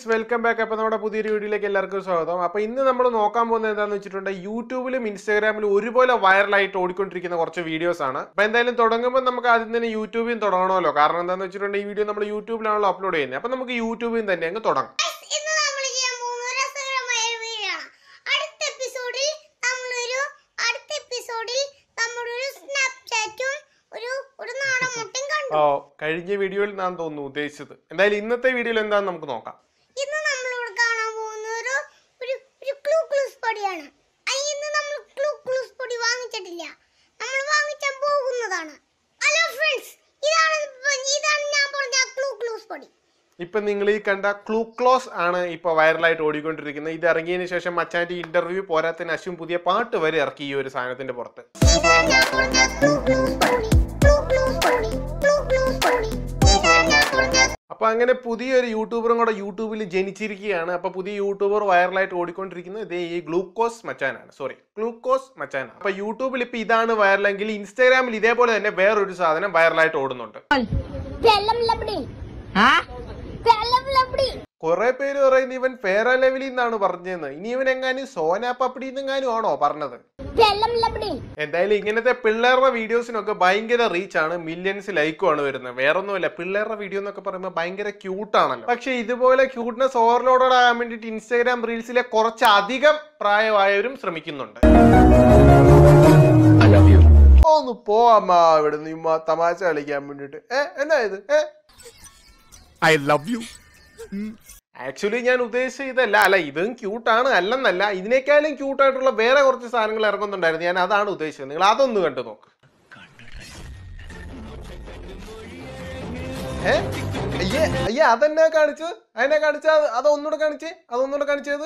Friends welcome back അപ്പോൾ നമ്മുടെ പുതിയൊരു വീഡിയോയിലേക്ക് എല്ലാവർക്കും സ്വാഗതം അപ്പോൾ ഇന്ന് നമ്മൾ നോക്കാൻ പോകുന്നത് എന്താണെന്ന് വെച്ചിട്ടുണ്ടെങ്കിൽ യൂട്യൂബിലും ഇൻസ്റ്റാഗ്രാമിലും ഒരുപോലെ വൈറലായിട്ട് ഓടിക്കൊണ്ടിരിക്കുന്ന കുറച്ച് വീഡിയോസ് ആണ് അപ്പോൾ എന്തായാലും തുടങ്ങുമ്പോൾ നമുക്ക് ആദ്യം തന്നെ യൂട്യൂബിൽ തുടങ്ങണമല്ലോ കാരണം എന്താണെന്ന് വെച്ചിട്ടുണ്ടെങ്കിൽ ഈ വീഡിയോ നമ്മൾ യൂട്യൂബിലാണല്ലോ അപ്ലോഡ് ചെയ്യുന്നത് അപ്പോൾ നമുക്ക് യൂട്യൂബിൽ തന്നെ അങ്ങ് തുടങ്ങാം ഇന്ന് നമ്മൾ ചെയ്യാൻ പോകുന്ന ഒരു രസകരമായ ഒരു വീഡിയോ ആണ് അടുത്ത എപ്പിസോഡിൽ നമ്മളൊരു അടുത്ത എപ്പിസോഡിൽ നമ്മളൊരു സ്നാപ്ചാറ്റും ഒരു ഒരു നാടൻ മുട്ടയും കണ്ടു ഓ കഴിഞ്ഞ വീഡിയോയിൽ ഞാൻ തോന്നുന്നു ഉദ്ദേശിച്ചത് എന്തായാലും ഇന്നത്തെ വീഡിയോയിൽ എന്താണെന്ന് നമുക്ക് നോക്കാം ഇന്ന് നമ്മളിവിടെ കാണാൻ പോകുന്ന ഒരു ഒരു ഒരു ക്ലൂ ക്ലൂസ് പൊടിയാണ് ആ, ഇന്ന് നമ്മൾ ക്ലൂ ക്ലൂസ് പൊടി വാങ്ങിച്ചിട്ടില്ല നമ്മൾ വാങ്ങിച്ചാൻ പോകുന്നതാണ് ഹലോ ഫ്രണ്ട്സ് ഇതാണ് ഇപ്പൊ- ഇതാണ് ഞാൻ പറഞ്ഞ ക്ലൂ ക്ലൂസ് പൊടി ഇപ്പൊ നിങ്ങൾ ഈ കണ്ട ക്ലൂക്ലോസ് ആണ് ഇപ്പൊ വൈറലായിട്ട് ഓടിക്കൊണ്ടിരിക്കുന്നത് ഇത് ഇറങ്ങിയതിന് ശേഷം മച്ചാന്റെ ഇന്റർവ്യൂ പോരാത്തിന് അശ്വം പുതിയ പാട്ട് വരെ ഇറക്കി ഈ ഒരു സാധനത്തിന്റെ പുറത്ത് ഇതാണ് ഞാൻ പറഞ്ഞ ക്ലൂ ക്ലൂസ് പൊടി ക്ലൂ ക്ലൂസ് പൊടി ക്ലൂ ക്ലൂസ് പൊടി ഇതാണ് ഞാൻ പറഞ്ഞ അപ്പൊ അങ്ങനെ പുതിയൊരു യൂട്യൂബറും കൂടെ യൂട്യൂബിൽ ജനിച്ചിരിക്കുകയാണ് അപ്പൊ പുതിയ യൂട്യൂബർ വൈറലായിട്ട് ഓടിക്കൊണ്ടിരിക്കുന്നത് ഇതേ ഈ ഗ്ലൂക്കോസ് മച്ചാനാണ് സോറി ഗ്ലൂക്കോസ് മച്ചാനാണ് അപ്പൊ യൂട്യൂബിൽ ഇപ്പൊ ഇതാണ് വൈറലെങ്കിൽ ഇൻസ്റ്റാഗ്രാമിൽ ഇതേപോലെ തന്നെ വേറൊരു സാധനം വൈറലായിട്ട് ഓടുന്നുണ്ട് വെള്ളം ലബടി വെള്ളം ലബടി കുറെ പേര് പറയുന്നത് ഇവൻ ഫേറ ലെവലിൽ നിന്നാണ് പറഞ്ഞതെന്ന് ഇനി ഇവൻ എങ്ങാനും സോന പപ്പടി എന്നെങ്ങാനും ആണോ പറഞ്ഞത് വെള്ളം ലബടി എന്തായാലും ഇങ്ങനത്തെ പിള്ളേരുടെ വീഡിയോസിനൊക്കെ ഭയങ്കര റീച്ച് ആണ് മില്യൺസ് ലൈക്കും ആണ് വരുന്നത് വേറൊന്നുമല്ല പിള്ളേരുടെ വീഡിയോ എന്നൊക്കെ പറയുമ്പോൾ ഭയങ്കര ക്യൂട്ടാണല്ലോ പക്ഷെ ഇതുപോലെ ക്യൂട്ട്നെസ് ഓവർലോഡഡ് ആകാൻ വേണ്ടിയിട്ട് ഇൻസ്റ്റാഗ്രാം റീൽസിലെ കുറച്ചധികം പ്രായമായവരും ശ്രമിക്കുന്നുണ്ട് ഒന്ന് പോവാമ്മ ഇവിടെ നിന്ന് തമാശ കളിക്കാൻ വേണ്ടിട്ട് ഏ എന്നാ ഇത് ഏ I love you. ആക്ച്വലി ഞാൻ ഉദ്ദേശിച്ച ഇതല്ല അല്ല ഇതും ക്യൂട്ടാണ് അല്ലെന്നല്ല ഇതിനേക്കാളും ക്യൂട്ടായിട്ടുള്ള വേറെ കുറച്ച് സാധനങ്ങൾ ഇറങ്ങുന്നുണ്ടായിരുന്നു ഞാൻ അതാണ് ഉദ്ദേശിച്ചത് നിങ്ങൾ അതൊന്ന് കണ്ടു നോക്ക് ഏ അയ്യേ അയ്യേ അതെന്നാ കാണിച്ചത് അതിനെ കാണിച്ച അതൊന്നുകൂടെ കാണിച്ചേ അതൊന്നുകൂടെ കാണിച്ചത്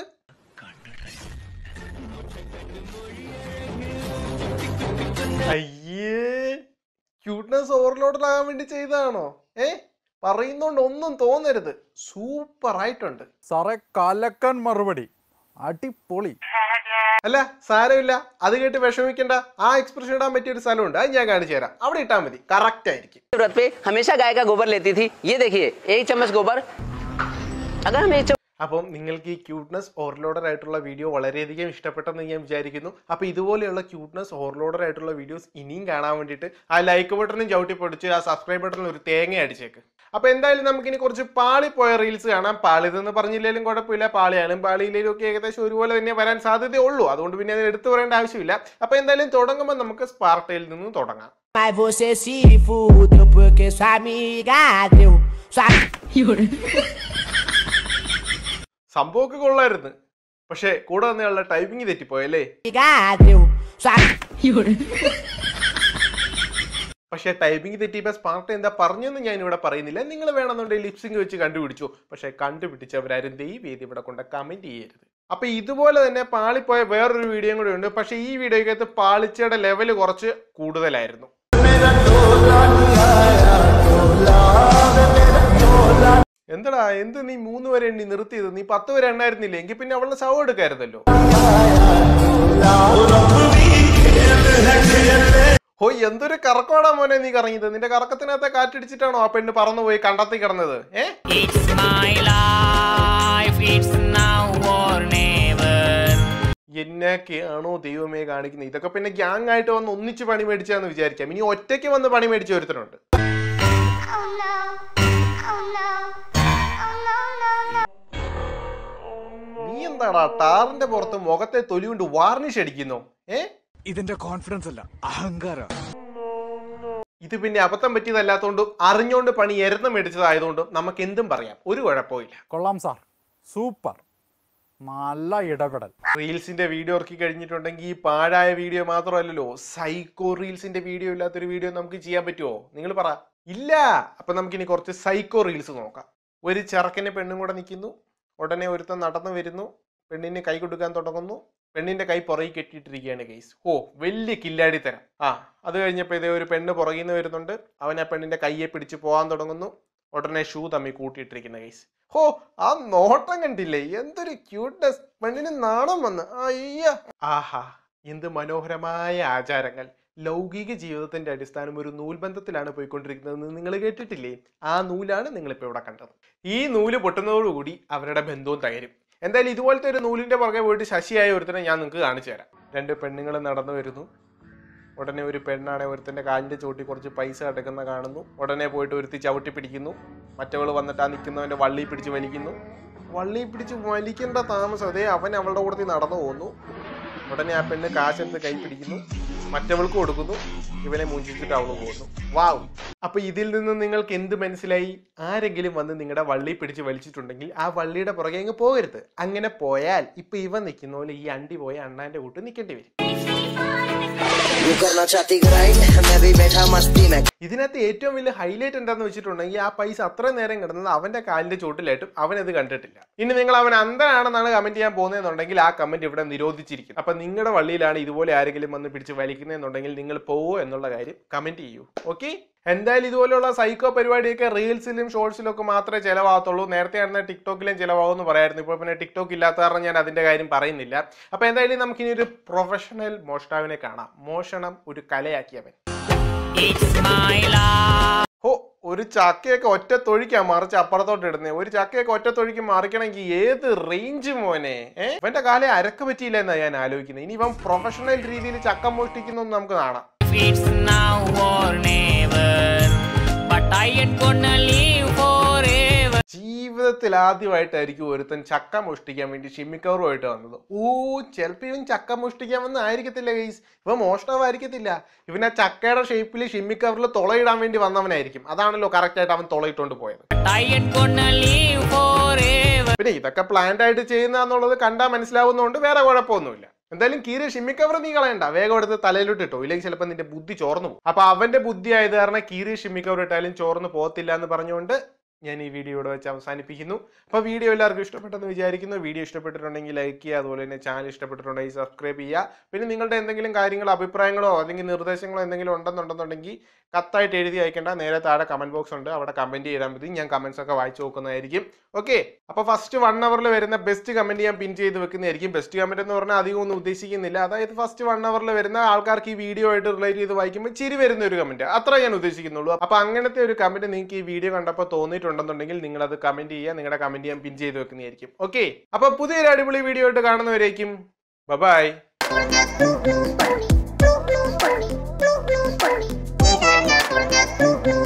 അയ്യേ ക്യൂട്ട്നെസ് ഓവർലോഡ് ആകാൻ വേണ്ടി ചെയ്തതാണോ ഏ പറയുന്നോണ്ട് ഒന്നും തോന്നരുത് സൂപ്പർ ആയിട്ടുണ്ട് സാറേ കലക്കൻ മറുപടി അടിപൊളി അല്ല സാരമില്ല അത് കേട്ട് വിഷമിക്കണ്ട ആ എക്സ്പ്രഷൻ ഇടാൻ പറ്റിയ ഒരു സ്ഥലമുണ്ട് അത് ഞാൻ കാണിച്ചു തരാം അവിടെ ഇട്ടാൽ മതി കറക്റ്റ് ആയിരിക്കും जरूरत पे हमेशा गाय का गोबर लेती थी ये देखिए एक चम्मच गोबर अगर हम एक അപ്പം നിങ്ങൾക്ക് ഈ ക്യൂട്ട്നെസ് ഓവർലോഡർ ആയിട്ടുള്ള വീഡിയോ വളരെയധികം ഇഷ്ടപ്പെട്ടെന്ന് ഞാൻ വിചാരിക്കുന്നു അപ്പോൾ ഇതുപോലെയുള്ള ക്യൂട്ട്നെസ് ഓവർലോഡർ ആയിട്ടുള്ള വീഡിയോസ് ഇനിയും കാണാൻ വേണ്ടിയിട്ട് ആ ലൈക്ക് ബട്ടണും ചവിട്ടി പൊടിച്ച് ആ സബ്സ്ക്രൈബ് ബട്ടണിൽ ഒരു തേങ്ങ അടിച്ചേക്ക് അപ്പോൾ എന്തായാലും നമുക്കിനി കുറച്ച് പാളിപ്പോയ റീൽസ് കാണാം പാളിതെന്ന് പറഞ്ഞില്ലെങ്കിലും കുഴപ്പമില്ല പാളിയാലും പാളിയിലും ഒക്കെ ഏകദേശം ഒരുപോലെ തന്നെ വരാൻ സാധ്യതയുള്ളൂ അതുകൊണ്ട് പിന്നെ അത് എടുത്തു പറയേണ്ട ആവശ്യമില്ല അപ്പോൾ എന്തായാലും തുടങ്ങുമ്പോൾ നമുക്ക് സ്പാർട്ടയിൽ നിന്ന് തുടങ്ങാം Mas você se fudeu porque sua amiga deu. Sua സംഭവമൊക്കെ കൊള്ളായിരുന്നു പക്ഷേ കൂടെ വന്നയാളുടെ ടൈപ്പിംഗ് തെറ്റിപ്പോയല്ലേ amiga deu. Sua പക്ഷേ ടൈപ്പിംഗ് തെറ്റിയപ്പോൾ സ്പാർട്ട് എന്താ പറഞ്ഞെന്ന് ഞാൻ ഇവിടെ പറയുന്നില്ല നിങ്ങൾ വേണമെന്നുണ്ടെങ്കിൽ ലിപ്സിംഗ് വെച്ച് കണ്ടുപിടിച്ചു പക്ഷേ കണ്ടുപിടിച്ചവരാരും ദൈവം ഇവിടെ കൊണ്ട് കമന്റ് ചെയ്യരുത് അപ്പൊ ഇതുപോലെ തന്നെ പാളിപ്പോയ വേറൊരു വീഡിയോ കൂടെ ഉണ്ട് പക്ഷേ ഈ വീഡിയോക്കകത്ത് പാളിച്ചയുടെ ലെവൽ കുറച്ച് കൂടുതലായിരുന്നു എന്തടാ എന്ത് നീ മൂന്ന് വരെ എണ്ണി നിർത്തിയത് നീ പത്ത് വരെ എണ്ണായിരുന്നില്ലേ എങ്കിൽ പിന്നെ അവളുടെ ശവം എടുക്കായിരുന്നല്ലോ ഓ എന്തൊരു കറക്കോടാ മോനെ നീ കറങ്ങിയത് നിന്റെ കറക്കത്തിനകത്തെ കാറ്റടിച്ചിട്ടാണോ ആ പെണ്ണ് പറന്നുപോയി കണ്ടത്തി കിടന്നത് ഏ It's my life, it's now or never. എന്നൊക്കെയാണോ ദൈവമേ കാണിക്കുന്നത് ഇതൊക്കെ പിന്നെ ഗ്യാങ് ആയിട്ട് വന്ന് ഒന്നിച്ച് പണി മേടിച്ചാന്ന് വിചാരിക്കാം ഇനി ഒറ്റയ്ക്ക് വന്ന് പണി മേടിച്ച ഒരുത്തനുണ്ട് Oh no. Oh no. Oh no, no, no. നീ എന്താടാ ടാറിന്റെ പുറത്ത് മുഖത്തെ തൊലി കൊണ്ട് വാർണിഷ് അടിക്കുന്നോ ഏ ഇതിന്റെ കോൺഫിഡൻസ് അല്ല അഹങ്കാര ഇത് പിന്നെ അബദ്ധം പറ്റിയതല്ലാത്തതുകൊണ്ടും അറിഞ്ഞുകൊണ്ട് പണി എരന്ന് മേടിച്ചതായതുകൊണ്ടും നമുക്ക് എന്തും പറയാം ഒരു കുഴപ്പമില്ല കൊള്ളാം സാർ സൂപ്പർ നല്ല ഇടപെടൽ റീൽസിന്റെ വീഡിയോ ഇറക്കി കഴിഞ്ഞിട്ടുണ്ടെങ്കിൽ ഈ പാഴായ വീഡിയോ മാത്രമല്ലല്ലോ സൈക്കോ റീൽസിന്റെ വീഡിയോ ഇല്ലാത്തൊരു വീഡിയോ നമുക്ക് ചെയ്യാൻ പറ്റുമോ നിങ്ങൾ പറ ഇല്ല അപ്പൊ നമുക്കിനി കുറച്ച് സൈക്കോ റീൽസ് നോക്കാം ഒരു ചെറുക്കനെ പെണ്ണും കൂടെ നിൽക്കുന്നു ഉടനെ ഒരുത്തൻ നടന്നു വരുന്നു പെണ്ണിന് കൈ കൊടുക്കാൻ തുടങ്ങുന്നു പെണ്ണിന്റെ കൈ പുറകെ കെട്ടിയിട്ടിരിക്കുകയാണ് കേസ് ഓ വലിയ കില്ലാടി തരം ആ അത് കഴിഞ്ഞപ്പോൾ ഇതേ ഒരു പെണ്ണ് പുറകിൽ നിന്ന് വരുന്നുണ്ട് അവൻ ആ പെണ്ണിന്റെ കൈയെ പിടിച്ച് പോകാൻ തുടങ്ങുന്നു ഉടനെ ഷൂ തമ്മി കൂട്ടിയിട്ടിരിക്കുന്ന കേസ് ഹോ ആ നോട്ടം കണ്ടില്ലേ എന്തൊരു ക്യൂട്ട്നെസ് പെണ്ണിന് നാണം വന്ന് അയ്യ ആഹാ എന്ത് മനോഹരമായ ആചാരങ്ങൾ ലൗകിക ജീവിതത്തിന്റെ അടിസ്ഥാനം ഒരു നൂൽബന്ധത്തിലാണ് പോയിക്കൊണ്ടിരിക്കുന്നതെന്ന് നിങ്ങൾ കേട്ടിട്ടില്ലേ ആ നൂലാണ് നിങ്ങളിപ്പോൾ ഇവിടെ കണ്ടത് ഈ നൂല് പൊട്ടുന്നതോടുകൂടി അവരുടെ ബന്ധവും തകരും എന്തായാലും ഇതുപോലത്തെ ഒരു നൂലിന്റെ പുറകെ പോയിട്ട് ശശിയായ ഒരുത്തനെ ഞാൻ നിങ്ങൾക്ക് കാണിച്ചു തരാം രണ്ട് പെണ്ണുങ്ങൾ നടന്നു വരുന്നു ഉടനെ ഒരു പെണ്ണാണ് ഒരുത്തന്റെ കാലിന്റെ ചോട്ടി കുറച്ച് പൈസ അടക്കുന്ന കാണുന്നു ഉടനെ പോയിട്ട് ഒരുത്തി ചവിട്ടി പിടിക്കുന്നു മറ്റവൾ വന്നിട്ട് ആ നിൽക്കുന്നവന്റെ വള്ളി പിടിച്ച് വലിക്കുന്നു വള്ളി പിടിച്ച് വലിക്കേണ്ട താമസം അതേ അവൻ അവളുടെ കൂടത്തിൽ നടന്നു പോകുന്നു ഉടനെ ആ പെണ്ണ് കാശെടുത്ത് കൈ പിടിക്കുന്നു മറ്റവൾക്ക് കൊടുക്കുന്നു ഇവനെ മുഞ്ചിച്ചിട്ട് അവള് പോകുന്നു വാവ് അപ്പൊ ഇതിൽ നിന്ന് നിങ്ങൾക്ക് എന്ത് മനസ്സിലായി ആരെങ്കിലും വന്ന് നിങ്ങളുടെ വള്ളി പിടിച്ച് വലിച്ചിട്ടുണ്ടെങ്കിൽ ആ വള്ളിയുടെ പുറകെ അങ്ങ് പോകരുത് അങ്ങനെ പോയാൽ ഇപ്പൊ ഇവ നിൽക്കുന്ന പോലെ ഈ അണ്ടി പോയ അണ്ണാന്റെ കൂട്ട് നിൽക്കേണ്ടി വരും यू करना चाहती ग्राइंड मैं भी बैठा मस्ती में ഇതിനകത്ത് ഏറ്റവും വലിയ ഹൈലൈറ്റ് എന്താന്ന് വെച്ചിട്ടുണ്ടെങ്കിൽ ആ പൈസ അത്രയും നേരം കിടന്നത് അവന്റെ കാലിന്റെ ചോട്ടിലായിട്ടും അവൻ അത് കണ്ടിട്ടില്ല ഇനി നിങ്ങൾ അവൻ അന്ധനാണെന്നാണ് കമന്റ് ചെയ്യാൻ പോകുന്നതെന്നുണ്ടെങ്കിൽ ആ കമന്റ് ഇവിടെ നിരോധിച്ചിരിക്കും അപ്പൊ നിങ്ങളുടെ വള്ളിയിലാണ് ഇതുപോലെ ആരെങ്കിലും വന്ന് പിടിച്ച് വലിക്കുന്നതെന്നുണ്ടെങ്കിൽ നിങ്ങൾ പോവോ എന്നുള്ള കാര്യം കമന്റ് ചെയ്യൂ ഓക്കെ എന്തായാലും ഇതുപോലെയുള്ള സൈക്കോ പരിപാടിയൊക്കെ റീൽസിലും ഷോർട്സിലും ഒക്കെ മാത്രമേ ചിലവാകത്തുള്ളൂ നേരത്തെ ആയിരുന്ന ടിക്ടോക്കിലും ചിലവാകുമെന്ന് പറയായിരുന്നു ഇപ്പോൾ പിന്നെ ടിക്ടോക്ക് ഇല്ലാത്ത കാരണം ഞാൻ അതിന്റെ കാര്യം പറയുന്നില്ല അപ്പൊ എന്തായാലും നമുക്കിനി ഒരു പ്രൊഫഷണൽ മോഷ്ടാവിനെ കാണാം മോഷണം ഒരു കലയാക്കിയവൻ It's my life. ഓ ഒരു ചക്കയൊക്കെ ഒറ്റ തൊഴിക്കാ മറിച്ച് അപ്പുറത്തോട്ട് ഇടുന്നേ ഒരു ചക്കയൊക്കെ ഒറ്റ തൊഴിക്ക് മറിക്കണമെങ്കിൽ ഏത് റേഞ്ച് മോനെ ഏ ഇവന്റെ കാലം അരക്ക് പറ്റിയില്ല എന്നാ ഞാൻ ആലോചിക്കുന്നത് ഇനി ഇവൻ പ്രൊഫഷണൽ രീതിയിൽ ചക്ക മോഷ്ടിക്കുന്നു നമുക്ക് കാണാം It's now or never. But I ain't gonna live forever. ജീവിതത്തിൽ ആദ്യമായിട്ടായിരിക്കും ഒരുത്തൻ ചക്ക മോഷ്ടിക്കാൻ വേണ്ടി ഷിമ്മിക്കവറുമായിട്ട് വന്നത് ഓ ചിലപ്പോൾ ഇവൻ ചക്ക മോഷ്ടിക്കാൻ വന്ന ആയിരിക്കത്തില്ല ഗൈസ് ഇവൻ മോഷ്ടമായിരിക്കത്തില്ല ഇവൻ ആ ചക്കയുടെ ഷേപ്പിൽ ഷിമ്മിക്കവറിൽ തുളയിടാൻ വേണ്ടി വന്നവനായിരിക്കും അതാണല്ലോ കറക്റ്റ് ആയിട്ട് അവൻ തുളയിട്ടുകൊണ്ട് പോയത് But I ain't gonna live forever. പിന്നെ ഇതൊക്കെ പ്ലാൻഡ് ആയിട്ട് ചെയ്യുന്നതെന്നുള്ളത് കണ്ടാൽ മനസ്സിലാവുന്നതുകൊണ്ട് വേറെ കുഴപ്പമൊന്നുമില്ല എന്തായാലും കീരി ഷിമ്മിക്കവർ നീ കളയണ്ട വേഗം എടുത്ത് തലയിലോട്ട് ഇട്ടോ ഇല്ലെങ്കിൽ ചിലപ്പോൾ നിന്റെ ബുദ്ധി ചോർന്നു പോകും അപ്പൊ അവന്റെ ബുദ്ധി ആയത് കാരണം കീരി ഷിമ്മിക്കവർ ഇട്ടാലും ചോർന്നു പോകത്തില്ല എന്ന് പറഞ്ഞുകൊണ്ട് ഞാൻ ഈ വീഡിയോ ഇവിടെ വെച്ച് അവസാനിപ്പിക്കുന്നു അപ്പോൾ വീഡിയോ എല്ലാവർക്കും ഇഷ്ടപ്പെട്ടെന്ന് വിചാരിക്കുന്നു വീഡിയോ ഇഷ്ടപ്പെട്ടിട്ടുണ്ടെങ്കിൽ ലൈക്ക് ചെയ്യുക അതുപോലെ തന്നെ ചാനൽ ഇഷ്ടപ്പെട്ടിട്ടുണ്ടെങ്കിൽ സബ്സ്ക്രൈബ് ചെയ്യുക പിന്നെ നിങ്ങളുടെ എന്തെങ്കിലും കാര്യങ്ങളോ അഭിപ്രായങ്ങളോ അല്ലെങ്കിൽ നിർദ്ദേശങ്ങളോ എന്തെങ്കിലും ഉണ്ടെന്നുണ്ടെന്നുണ്ടെങ്കിൽ കത്തായിട്ട് എഴുതി അയക്കേണ്ട നേരെ താഴെ കമന്റ് ബോക്സ് ഉണ്ട് അവിടെ കമന്റ് ചെയ്താൽ മതി ഞാൻ കമന്റ്സ് ഒക്കെ വായിച്ചു നോക്കുന്നതായിരിക്കും ഓക്കെ അപ്പോൾ ഫസ്റ്റ് വൺ അവറിൽ വരുന്ന ബെസ്റ്റ് കമന്റ് ഞാൻ പിൻ ചെയ്ത് വെക്കുന്നതായിരിക്കും ബെസ്റ്റ് കമന്റ് എന്ന് പറഞ്ഞാൽ അധികം ഒന്നും ഉദ്ദേശിക്കുന്നില്ല അതായത് ഫസ്റ്റ് വൺ അവറിൽ വരുന്ന ആൾക്കാർക്ക് ഈ വീഡിയോ ആയിട്ട് റിലേറ്റ് ചെയ്ത് വായിക്കുമ്പോൾ ചിരി വരുന്ന ഒരു കമന്റ് അത്ര ഞാൻ ഉദ്ദേശിക്കുന്നുള്ളൂ അപ്പോൾ അങ്ങനത്തെ ഒരു കമന്റ് നിങ്ങൾക്ക് ഈ വീഡിയോ കണ്ടപ്പോൾ തോന്നിയിട്ടുണ്ടെന്നുണ്ടെങ്കിൽ നിങ്ങൾ അത് കമന്റ് ചെയ്യുക നിങ്ങളുടെ കമന്റ് ഞാൻ പിൻ ചെയ്ത് വെക്കുന്നതായിരിക്കും ഓക്കെ അപ്പോൾ പുതിയൊരു അടിപൊളി വീഡിയോ ആയിട്ട് കാണുന്നവരേക്കും bye Clue, clue, story. Clue, clue, story. Clue, clue, story.